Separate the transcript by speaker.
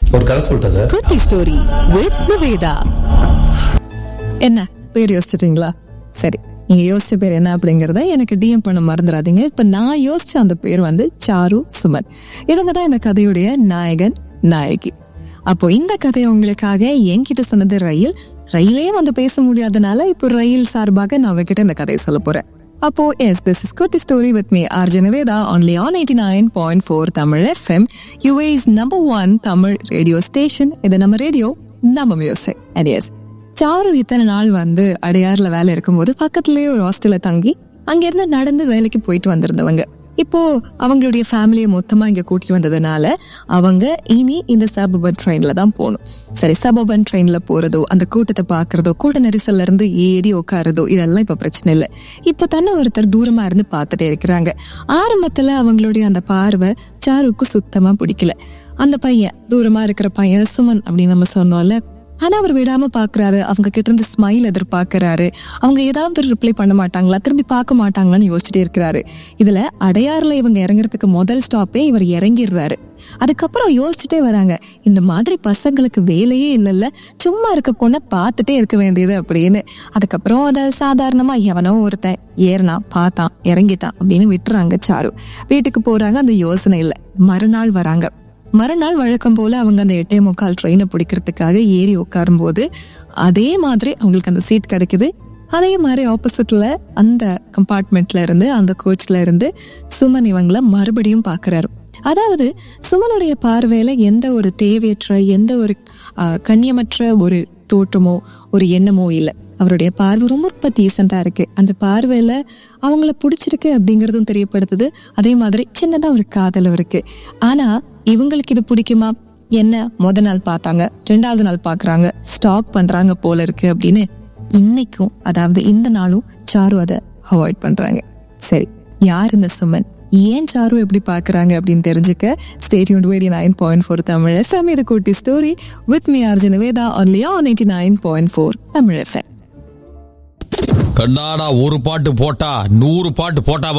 Speaker 1: ஒரு கதை சொல்லிட்டேன் சார்
Speaker 2: குட்டி ஸ்டோரி வித் நிவேதா என்ன பேர் யோசிச்சிட்டீங்களா சரி நீங்க யோசிச்ச பேர் என்ன அப்படிங்கறத எனக்கு டிஎம் பண்ண மறந்துடாதீங்க இப்ப நான் யோசிச்ச அந்த பேர் வந்து சாரு சுமன் இவங்க தான் இந்த கதையுடைய நாயகன் நாயகி அப்போ இந்த கதையை உங்களுக்காக என்கிட்ட சொன்னது ரயில் ரயிலே வந்து பேச முடியாதனால இப்போ ரயில் சார்பாக நான் உங்ககிட்ட இந்த கதையை சொல்ல போறேன் அப்போ எஸ் திஸ் இஸ் குட்டி ஸ்டோரி வித் மீ ஆர் ஜெனவேதா only on eighty nine point four Tamil FM US number one Tamil radio station இது நம்ம ரேடியோ நம்ம மியூசிக் அண்ட் எஸ் சாரு இத்தனை நாள் வந்து அடையாறுல வேலை இருக்கும்போது பக்கத்துலயே ஒரு ஹாஸ்டல்ல தங்கி அங்கிருந்து நடந்து வேலைக்கு போயிட்டு வந்திருந்தவங்க இப்போ அவங்களுடைய ஃபேமிலியை மொத்தமா இங்க கூட்டிட்டு வந்ததுனால அவங்க இனி இந்த சபபன் ட்ரெயின்ல தான் போகணும் சரி சபபன் ட்ரெயின்ல போறதோ அந்த கூட்டத்தை பாக்குறதோ கூட்ட நெரிசல்ல இருந்து ஏறி உட்காரதோ இதெல்லாம் இப்ப பிரச்சனை இல்லை இப்போ தானே ஒருத்தர் தூரமா இருந்து பார்த்துட்டே இருக்கிறாங்க ஆரம்பத்துல அவங்களுடைய அந்த பார்வை சாருக்கு சுத்தமா பிடிக்கல அந்த பையன் தூரமா இருக்கிற பையன் சுமன் அப்படின்னு நம்ம சொன்னோம்ல ஆனா அவர் விடாம பாக்குறாரு அவங்க கிட்ட இருந்து ஸ்மைல் எதிர்பார்க்கறாரு அவங்க ஏதாவது ரிப்ளை பண்ண மாட்டாங்களா திரும்பி பார்க்க மாட்டாங்களான்னு யோசிச்சுட்டே இருக்கிறாரு இதுல அடையாறுல இவங்க இறங்குறதுக்கு முதல் ஸ்டாப்பே இவர் இறங்கிடுறாரு அதுக்கப்புறம் யோசிச்சுட்டே வராங்க இந்த மாதிரி பசங்களுக்கு வேலையே இல்லைல்ல சும்மா இருக்க பொண்ணை பார்த்துட்டே இருக்க வேண்டியது அப்படின்னு அதுக்கப்புறம் அதை சாதாரணமா எவனோ ஒருத்தன் ஏறினா பார்த்தான் இறங்கிட்டான் அப்படின்னு விட்டுறாங்க சாரு வீட்டுக்கு போறாங்க அந்த யோசனை இல்லை மறுநாள் வராங்க மறுநாள் வழக்கம் போல அவங்க அந்த எட்டே முக்கால் ட்ரெயினை பிடிக்கிறதுக்காக ஏறி உட்காரும்போது அதே மாதிரி அவங்களுக்கு அந்த சீட் கிடைக்குது அதே மாதிரி ஆப்போசிட்ல அந்த கம்பார்ட்மெண்ட்ல இருந்து அந்த கோச்ல இருந்து சுமன் இவங்கள மறுபடியும் பாக்குறாரு அதாவது சுமனுடைய பார்வையில எந்த ஒரு தேவையற்ற எந்த ஒரு ஆஹ், கண்ணியமற்ற ஒரு தோற்றமோ ஒரு எண்ணமோ இல்லை அவருடைய பார்வை ரொம்ப ரொம்ப டீசெண்டா இருக்கு அந்த பார்வையில அவங்கள பிடிச்சிருக்கு அப்படிங்கறதும் தெரியப்படுத்துது அதே மாதிரி சின்னதா ஒரு காதல் இருக்கு ஆனா இவங்களுக்கு இது பிடிக்குமா என்ன முத நாள் பார்த்தாங்க ரெண்டாவது நாள் பாக்குறாங்க ஸ்டாப் பண்றாங்க போல இருக்கு அப்படின்னு இன்னைக்கும் அதாவது இந்த நாளும் சாரு அதை அவாய்ட் பண்றாங்க சரி யார் இந்த சுமன் ஏன் சாரு எப்படி பாக்குறாங்க அப்படின்னு தெரிஞ்சுக்க stay tuned eighty nine point four Tamil FM இது Kutti story with me Arjun Veda ஒன்லியா ninety nine point four Tamil FM
Speaker 3: கண்ணாடா ஒரு பாட்டு போட்டா நூறு பாட்டு போட்டா